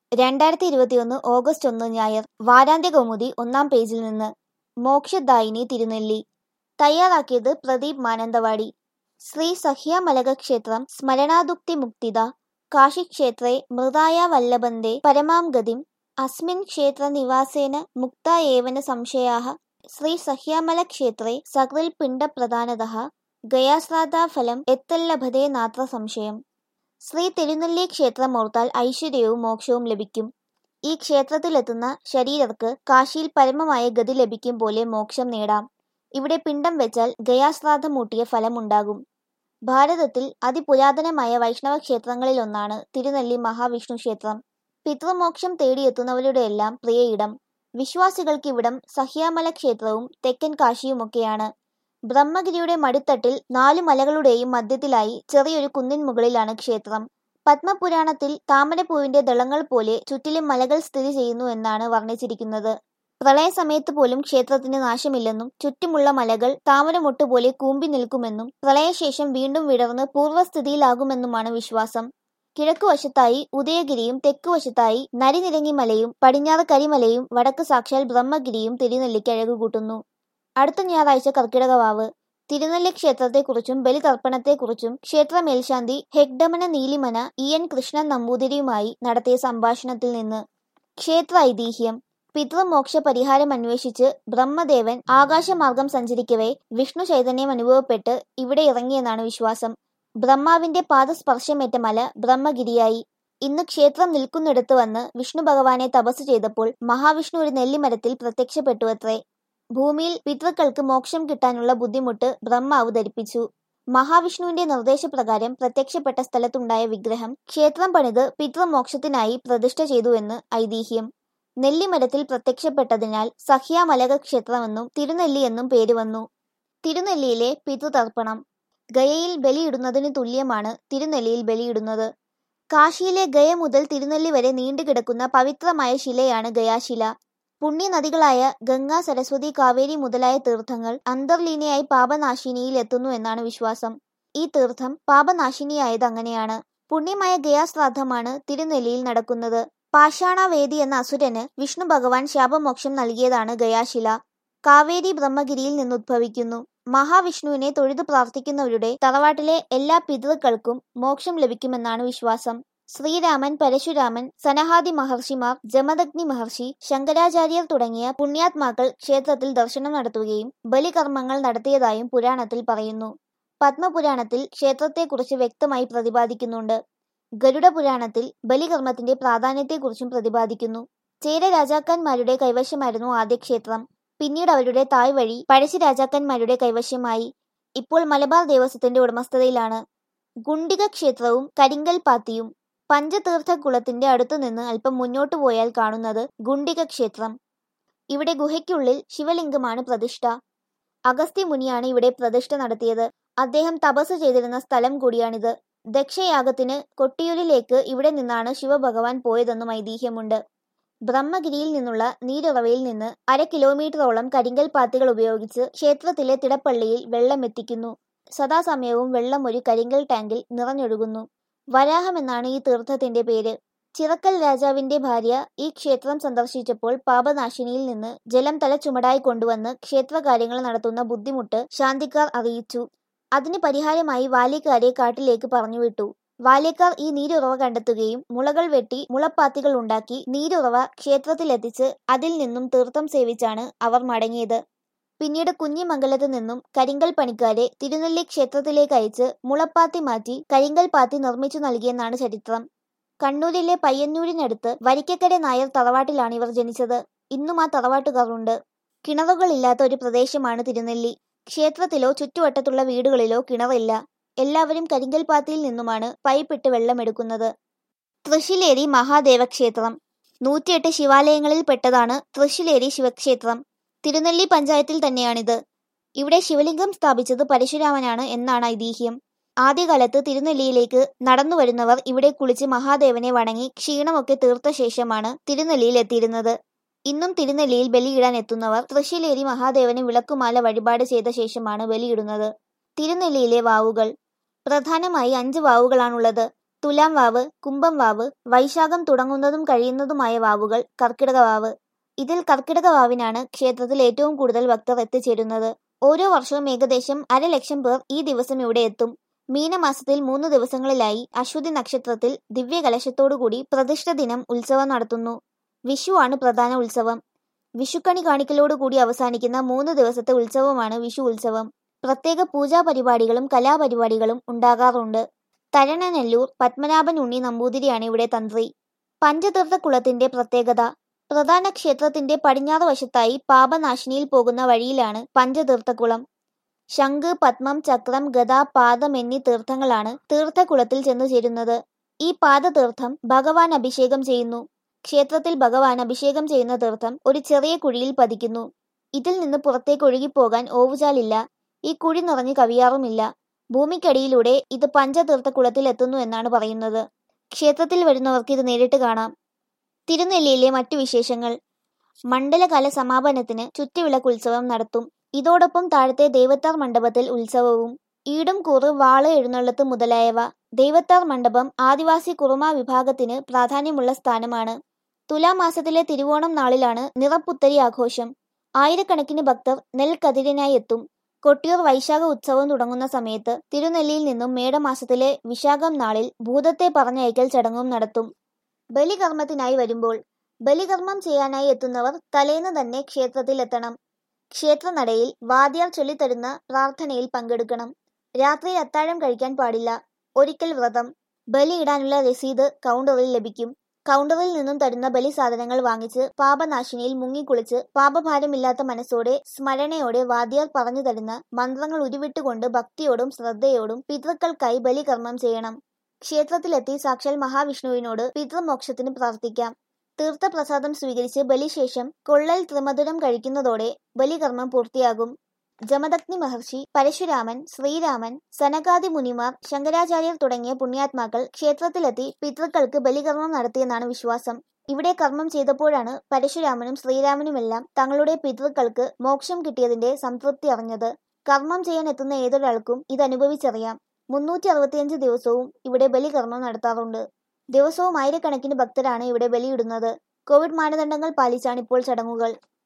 രണ്ടായിരത്തി ഇരുപത്തിയൊന്ന് ഓഗസ്റ്റ് ഒന്ന് ഞായർ വാരാന്ത്യ കൗമുദി ഒന്നാം പേജിൽ നിന്ന് മോക്ഷദായിനി തിരുനെല്ലി തയ്യാറാക്കിയത് പ്രദീപ് മാനന്തവാടി ശ്രീ സഹ്യമലക ക്ഷേത്രം സ്മരണാദുക്തി മുക്തിദ കാശിക്ഷേത്രേ മൃതായ വല്ലഭന്തെ പരമാം ഗതിം അസ്മിൻ ക്ഷേത്ര നിവാസേന മുക്ത ഏവന സംശയാः ശ്രീ സഹ്യമല ക്ഷേത്രേ സകൃൽ പിണ്ഡപ്രധാനതഃ ഗയാശ്രാദ്ധാഫലം എത്തല്ലഭതേ നാത്ര സംശയം ശ്രീ തിരുനെല്ലി ക്ഷേത്രം ഓർത്താൽ ഐശ്വര്യവും മോക്ഷവും ലഭിക്കും ഈ ക്ഷേത്രത്തിലെത്തുന്ന ശരീരർക്ക് കാശിയിൽ പരമമായ ഗതി ലഭിക്കും പോലെ മോക്ഷം നേടാം ഇവിടെ പിണ്ടം വെച്ചാൽ ഗയാശ്രാദ്ധം മൂട്ടിയ ഫലമുണ്ടാകും ഭാരതത്തിൽ അതിപുരാതനമായ വൈഷ്ണവ ക്ഷേത്രങ്ങളിലൊന്നാണ് തിരുനെല്ലി മഹാവിഷ്ണു ക്ഷേത്രം പിതൃമോക്ഷം തേടിയെത്തുന്നവരുടെയെല്ലാം പ്രിയ ഇടം വിശ്വാസികൾക്കിവിടം സഹ്യാമല ക്ഷേത്രവും തെക്കൻ കാശിയുമൊക്കെയാണ് ബ്രഹ്മഗിരിയുടെ മടിത്തട്ടിൽ നാലു മലകളുടെയും മധ്യത്തിലായി ചെറിയൊരു കുന്നിൻ മുകളിലാണ് ക്ഷേത്രം പത്മപുരാണത്തിൽ താമരപ്പൂവിന്റെ ദളങ്ങൾ പോലെ ചുറ്റിലും മലകൾ സ്ഥിതി ചെയ്യുന്നു എന്നാണ് വർണ്ണിച്ചിരിക്കുന്നത് പ്രളയസമയത്ത് പോലും ക്ഷേത്രത്തിന് നാശമില്ലെന്നും ചുറ്റുമുള്ള മലകൾ താമരമൊട്ട് പോലെ കൂമ്പി നിൽക്കുമെന്നും പ്രളയശേഷം വീണ്ടും വിടർന്ന് പൂർവ്വസ്ഥിതിയിലാകുമെന്നുമാണ് വിശ്വാസം കിഴക്കുവശത്തായി ഉദയഗിരിയും തെക്കുവശത്തായി നരിനിരങ്ങി മലയും പടിഞ്ഞാറ് കരിമലയും വടക്ക് സാക്ഷാൽ ബ്രഹ്മഗിരിയും തിരുനെല്ലിക്ക് അഴകുകൂട്ടുന്നു അടുത്ത ഞായറാഴ്ച കർക്കിടകവാവ് തിരുനെല്ലി ക്ഷേത്രത്തെക്കുറിച്ചും ബലിതർപ്പണത്തെക്കുറിച്ചും ക്ഷേത്ര മേൽശാന്തി ഹെഗ്ഡമന നീലിമന ഇ എൻ കൃഷ്ണൻ നമ്പൂതിരിയുമായി നടത്തിയ സംഭാഷണത്തിൽ നിന്ന് ക്ഷേത്ര ഐതിഹ്യം പിതൃമോക്ഷ പരിഹാരം അന്വേഷിച്ച് ബ്രഹ്മദേവൻ ആകാശമാർഗം സഞ്ചരിക്കവേ വിഷ്ണു ചൈതന്യം അനുഭവപ്പെട്ട് ഇവിടെ ഇറങ്ങിയെന്നാണ് വിശ്വാസം ബ്രഹ്മാവിന്റെ പാദസ്പർശമേറ്റ മല ബ്രഹ്മഗിരിയായി ഇന്ന് ക്ഷേത്രം നിൽക്കുന്നിടത്ത് വന്ന് വിഷ്ണു ഭഗവാനെ തപസ് ചെയ്തപ്പോൾ മഹാവിഷ്ണു ഒരു നെല്ലിമരത്തിൽ പ്രത്യക്ഷപ്പെട്ടുവത്രേ ഭൂമിയിൽ പിതൃക്കൾക്ക് മോക്ഷം കിട്ടാനുള്ള ബുദ്ധിമുട്ട് ബ്രഹ്മാവ് ധരിപ്പിച്ചു മഹാവിഷ്ണുവിന്റെ നിർദ്ദേശപ്രകാരം പ്രത്യക്ഷപ്പെട്ട സ്ഥലത്തുണ്ടായ വിഗ്രഹം ക്ഷേത്രം പണിത് പിതൃമോക്ഷത്തിനായി പ്രതിഷ്ഠ ചെയ്തുവെന്ന് ഐതിഹ്യം നെല്ലിമരത്തിൽ പ്രത്യക്ഷപ്പെട്ടതിനാൽ സഹ്യാമലക ക്ഷേത്രമെന്നും തിരുനെല്ലി എന്നും പേര് വന്നു തിരുനെല്ലിയിലെ പിതൃതർപ്പണം ഗയയിൽ ബലിയിടുന്നതിന് തുല്യമാണ് തിരുനെല്ലിയിൽ ബലിയിടുന്നത് കാശിയിലെ ഗയ മുതൽ തിരുനെല്ലി വരെ നീണ്ടുകിടക്കുന്ന പവിത്രമായ ശിലയാണ് ഗയാശില പുണ്യനദികളായ ഗംഗ സരസ്വതി കാവേരി മുതലായ തീർത്ഥങ്ങൾ അന്തർലീനയായി പാപനാശിനിയിൽ എത്തുന്നു എന്നാണ് വിശ്വാസം ഈ തീർത്ഥം പാപനാശിനിയായത് അങ്ങനെയാണ് പുണ്യമായ ഗയാശ്രാദ്ധമാണ് തിരുനെല്ലിയിൽ നടക്കുന്നത് പാഷാണവേദി എന്ന അസുരന് വിഷ്ണു ഭഗവാൻ ശാപമോക്ഷം നൽകിയതാണ് ഗയാശില കാവേരി ബ്രഹ്മഗിരിയിൽ നിന്നുദ്ഭവിക്കുന്നു മഹാവിഷ്ണുവിനെ തൊഴുതു പ്രാർത്ഥിക്കുന്നവരുടെ തറവാട്ടിലെ എല്ലാ പിതൃക്കൾക്കും മോക്ഷം ലഭിക്കുമെന്നാണ് വിശ്വാസം ശ്രീരാമൻ പരശുരാമൻ സനഹാദി മഹർഷിമാർ ജമദഗ്നി മഹർഷി ശങ്കരാചാര്യർ തുടങ്ങിയ പുണ്യാത്മാക്കൾ ക്ഷേത്രത്തിൽ ദർശനം നടത്തുകയും ബലികർമ്മങ്ങൾ നടത്തിയതായും പുരാണത്തിൽ പറയുന്നു പത്മപുരാണത്തിൽ ക്ഷേത്രത്തെക്കുറിച്ച് വ്യക്തമായി പ്രതിപാദിക്കുന്നുണ്ട് ഗരുഡ പുരാണത്തിൽ ബലികർമ്മത്തിന്റെ പ്രാധാന്യത്തെക്കുറിച്ചും പ്രതിപാദിക്കുന്നു ചേര രാജാക്കന്മാരുടെ കൈവശമായിരുന്നു ആദ്യ ക്ഷേത്രം പിന്നീട് അവരുടെ തായ് വഴി പഴശ്ശി രാജാക്കന്മാരുടെ കൈവശമായി ഇപ്പോൾ മലബാർ ദേവസ്വത്തിന്റെ ഉടമസ്ഥതയിലാണ് ഗുണ്ടിക ക്ഷേത്രവും കരിങ്കൽ പാത്തിയും പഞ്ചതീർത്ഥക്കുളത്തിന്റെ അടുത്തുനിന്ന് അല്പം മുന്നോട്ടു പോയാൽ കാണുന്നത് ഗുണ്ടിക ക്ഷേത്രം ഇവിടെ ഗുഹയ്ക്കുള്ളിൽ ശിവലിംഗമാണ് പ്രതിഷ്ഠ അഗസ്ത്യ മുനിയാണ് ഇവിടെ പ്രതിഷ്ഠ നടത്തിയത് അദ്ദേഹം തപസ് ചെയ്തിരുന്ന സ്ഥലം കൂടിയാണിത് ദക്ഷയാഗത്തിന് കൊട്ടിയൂരിലേക്ക് ഇവിടെ നിന്നാണ് ശിവഭഗവാൻ പോയതെന്നും ഐതിഹ്യമുണ്ട് ബ്രഹ്മഗിരിയിൽ നിന്നുള്ള നീരുറവയിൽ നിന്ന് അര കിലോമീറ്ററോളം കരിങ്കൽ പാത്തികൾ ഉപയോഗിച്ച് ക്ഷേത്രത്തിലെ തിടപ്പള്ളിയിൽ വെള്ളം എത്തിക്കുന്നു സദാസമയവും വെള്ളം ഒരു കരിങ്കൽ ടാങ്കിൽ നിറഞ്ഞൊഴുകുന്നു വരാഹം എന്നാണ് ഈ തീർത്ഥത്തിന്റെ പേര് ചിറക്കൽ രാജാവിന്റെ ഭാര്യ ഈ ക്ഷേത്രം സന്ദർശിച്ചപ്പോൾ പാപനാശിനിയിൽ നിന്ന് ജലം തല ചുമടായി കൊണ്ടുവന്ന് ക്ഷേത്രകാര്യങ്ങൾ നടത്തുന്ന ബുദ്ധിമുട്ട് ശാന്തിക്കാർ അറിയിച്ചു അതിന് പരിഹാരമായി വാലിക്കാരെ കാട്ടിലേക്ക് പറഞ്ഞുവിട്ടു വാലേക്കാർ ഈ നീരുറവ കണ്ടെത്തുകയും മുളകൾ വെട്ടി മുളപ്പാത്തികൾ ഉണ്ടാക്കി നീരുറവ ക്ഷേത്രത്തിലെത്തിച്ച് അതിൽ നിന്നും തീർത്ഥം സേവിച്ചാണ് അവർ മടങ്ങിയത് പിന്നീട് കുഞ്ഞിമംഗലത്ത് നിന്നും കരിങ്കൽ പണിക്കാരെ തിരുനെല്ലി ക്ഷേത്രത്തിലേക്ക് അയച്ച് മുളപ്പാത്തി മാറ്റി കരിങ്കൽ പാത്തി നിർമ്മിച്ചു നൽകിയെന്നാണ് ചരിത്രം കണ്ണൂരിലെ പയ്യന്നൂരിനടുത്ത് വരിക്കക്കര നായർ തറവാട്ടിലാണ് ഇവർ ജനിച്ചത് ഇന്നും ആ തറവാട്ടുകാർ ഉണ്ട് കിണറുകളില്ലാത്ത ഒരു പ്രദേശമാണ് തിരുനെല്ലി ക്ഷേത്രത്തിലോ ചുറ്റുവട്ടത്തുള്ള വീടുകളിലോ കിണറില്ല എല്ലാവരും കരിങ്കൽ പാത്തിയിൽ നിന്നുമാണ് പൈപ്പിട്ട് വെള്ളമെടുക്കുന്നത് തൃശ്ശിലേരി മഹാദേവ ക്ഷേത്രം നൂറ്റിയെട്ട് ശിവാലയങ്ങളിൽ പെട്ടതാണ് തൃശ്ശിലേരി ശിവക്ഷേത്രം തിരുനെല്ലി പഞ്ചായത്തിൽ തന്നെയാണിത് ഇവിടെ ശിവലിംഗം സ്ഥാപിച്ചത് പരശുരാമനാണ് എന്നാണ് ഐതിഹ്യം ആദ്യകാലത്ത് തിരുനെല്ലിയിലേക്ക് നടന്നു വരുന്നവർ ഇവിടെ കുളിച്ച് മഹാദേവനെ വണങ്ങി ക്ഷീണമൊക്കെ തീർത്ത ശേഷമാണ് തിരുനെല്ലിയിൽ എത്തിയിരുന്നത് ഇന്നും തിരുനെല്ലിയിൽ ബലിയിടാൻ എത്തുന്നവർ തൃശ്ശിലേരി മഹാദേവന് വിളക്കുമാല വഴിപാട് ചെയ്ത ശേഷമാണ് ബലിയിടുന്നത് തിരുനെല്ലിയിലെ വാവുകൾ പ്രധാനമായി അഞ്ച് വാവുകളാണുള്ളത് തുലാം വാവ് കുംഭം വാവ് വൈശാഖം തുടങ്ങുന്നതും കഴിയുന്നതുമായ വാവുകൾ കർക്കിടക വാവ് ഇതിൽ കർക്കിടക വാവിനാണ് ക്ഷേത്രത്തിൽ ഏറ്റവും കൂടുതൽ ഭക്തർ എത്തിച്ചേരുന്നത് ഓരോ വർഷവും ഏകദേശം അരലക്ഷം പേർ ഈ ദിവസം ഇവിടെ എത്തും മീനമാസത്തിൽ മൂന്ന് ദിവസങ്ങളിലായി അശ്വതി നക്ഷത്രത്തിൽ ദിവ്യകലശത്തോടുകൂടി പ്രതിഷ്ഠ ദിനം ഉത്സവം നടത്തുന്നു വിഷുവാണ് പ്രധാന ഉത്സവം വിഷുക്കണി കാണിക്കലോടുകൂടി അവസാനിക്കുന്ന മൂന്ന് ദിവസത്തെ ഉത്സവമാണ് വിഷു ഉത്സവം പ്രത്യേക പൂജാ പരിപാടികളും കലാപരിപാടികളും ഉണ്ടാകാറുണ്ട് തരണനെല്ലൂർ പത്മനാഭൻ ഉണ്ണി നമ്പൂതിരിയാണ് ഇവിടെ തന്ത്രി പഞ്ചതീർത്ഥക്കുളത്തിന്റെ പ്രത്യേകത പ്രധാന ക്ഷേത്രത്തിന്റെ പടിഞ്ഞാറ് വശത്തായി പാപനാശിനിയിൽ പോകുന്ന വഴിയിലാണ് പഞ്ചതീർത്ഥക്കുളം ശംഖ് പത്മം ചക്രം ഗദ പാദം എന്നീ തീർത്ഥങ്ങളാണ് തീർത്ഥക്കുളത്തിൽ ചെന്നു ചേരുന്നത് ഈ പാദതീർത്ഥം ഭഗവാൻ അഭിഷേകം ചെയ്യുന്നു ക്ഷേത്രത്തിൽ ഭഗവാൻ അഭിഷേകം ചെയ്യുന്ന തീർത്ഥം ഒരു ചെറിയ കുഴിയിൽ പതിക്കുന്നു ഇതിൽ നിന്ന് പുറത്തേക്ക് ഒഴുകിപ്പോകാൻ ഓവുചാലില്ല ഈ കുഴി നിറഞ്ഞു കവിയാറുമില്ല ഭൂമിക്കടിയിലൂടെ ഇത് പഞ്ചതീർത്ഥക്കുളത്തിൽ എത്തുന്നു എന്നാണ് പറയുന്നത് ക്ഷേത്രത്തിൽ വരുന്നവർക്ക് ഇത് നേരിട്ട് കാണാം തിരുനെല്ലിയിലെ മറ്റു വിശേഷങ്ങൾ മണ്ഡലകാല സമാപനത്തിന് ചുറ്റുവിളക്ക് ഉത്സവം നടത്തും ഇതോടൊപ്പം താഴത്തെ ദേവത്താർ മണ്ഡപത്തിൽ ഉത്സവവും ഈടും കൂറ് വാള് എഴുന്നള്ളത്ത് മുതലായവ ദേവത്താർ മണ്ഡപം ആദിവാസി കുറുമ വിഭാഗത്തിന് പ്രാധാന്യമുള്ള സ്ഥാനമാണ് തുലാമാസത്തിലെ തിരുവോണം നാളിലാണ് നിറപ്പുത്തരി ആഘോഷം ആയിരക്കണക്കിന് ഭക്തർ നെൽക്കതിരിനായി എത്തും കൊട്ടിയൂർ വൈശാഖ ഉത്സവം തുടങ്ങുന്ന സമയത്ത് തിരുനെല്ലിയിൽ നിന്നും മേടമാസത്തിലെ വിശാഖം നാളിൽ ഭൂതത്തെ പറഞ്ഞയക്കൽ ചടങ്ങും നടത്തും ബലികർമ്മത്തിനായി വരുമ്പോൾ ബലികർമ്മം ചെയ്യാനായി എത്തുന്നവർ തലേന്ന് തന്നെ ക്ഷേത്രത്തിൽ എത്തണം ക്ഷേത്രനടയിൽ വാദ്യാർ ചൊല്ലിത്തരുന്ന പ്രാർത്ഥനയിൽ പങ്കെടുക്കണം രാത്രി അത്താഴം കഴിക്കാൻ പാടില്ല ഒരിക്കൽ വ്രതം ബലിയിടാനുള്ള രസീത് കൗണ്ടറിൽ ലഭിക്കും കൗണ്ടറിൽ നിന്നും തരുന്ന ബലി സാധനങ്ങൾ വാങ്ങിച്ച് പാപനാശിനിയിൽ മുങ്ങിക്കുളിച്ച് പാപഭാരമില്ലാത്ത മനസ്സോടെ സ്മരണയോടെ വാദ്യാർ പറഞ്ഞു തരുന്ന മന്ത്രങ്ങൾ ഉരുവിട്ടുകൊണ്ട് ഭക്തിയോടും ശ്രദ്ധയോടും പിതൃക്കൾക്കായി ബലികർമ്മം ചെയ്യണം ക്ഷേത്രത്തിലെത്തി സാക്ഷാൽ മഹാവിഷ്ണുവിനോട് പിതൃമോക്ഷത്തിന് പ്രാർത്ഥിക്കാം തീർത്ഥപ്രസാദം സ്വീകരിച്ച് ബലിശേഷം കൊള്ളൽ ത്രിമധുരം കഴിക്കുന്നതോടെ ബലികർമ്മം പൂർത്തിയാകും ജമദഗ്നി മഹർഷി പരശുരാമൻ ശ്രീരാമൻ സനകാദി മുനിമാർ ശങ്കരാചാര്യർ തുടങ്ങിയ പുണ്യാത്മാക്കൾ ക്ഷേത്രത്തിലെത്തി പിതൃക്കൾക്ക് ബലികർമ്മം നടത്തിയെന്നാണ് വിശ്വാസം ഇവിടെ കർമ്മം ചെയ്തപ്പോഴാണ് പരശുരാമനും ശ്രീരാമനുമെല്ലാം തങ്ങളുടെ പിതൃക്കൾക്ക് മോക്ഷം കിട്ടിയതിന്റെ സംതൃപ്തി അറിഞ്ഞത് കർമ്മം ചെയ്യാൻ എത്തുന്ന ഏതൊരാൾക്കും ഇത് അനുഭവിച്ചറിയാം മുന്നൂറ്റി അറുപത്തിയഞ്ച് ദിവസവും ഇവിടെ ബലികർമ്മം നടത്താറുണ്ട് ദിവസവും ആയിരക്കണക്കിന് ഭക്തരാണ് ഇവിടെ ബലിയിടുന്നത് കോവിഡ് മാനദണ്ഡങ്ങൾ പാലിച്ചാണ് ഇപ്പോൾ ചടങ്ങുകൾ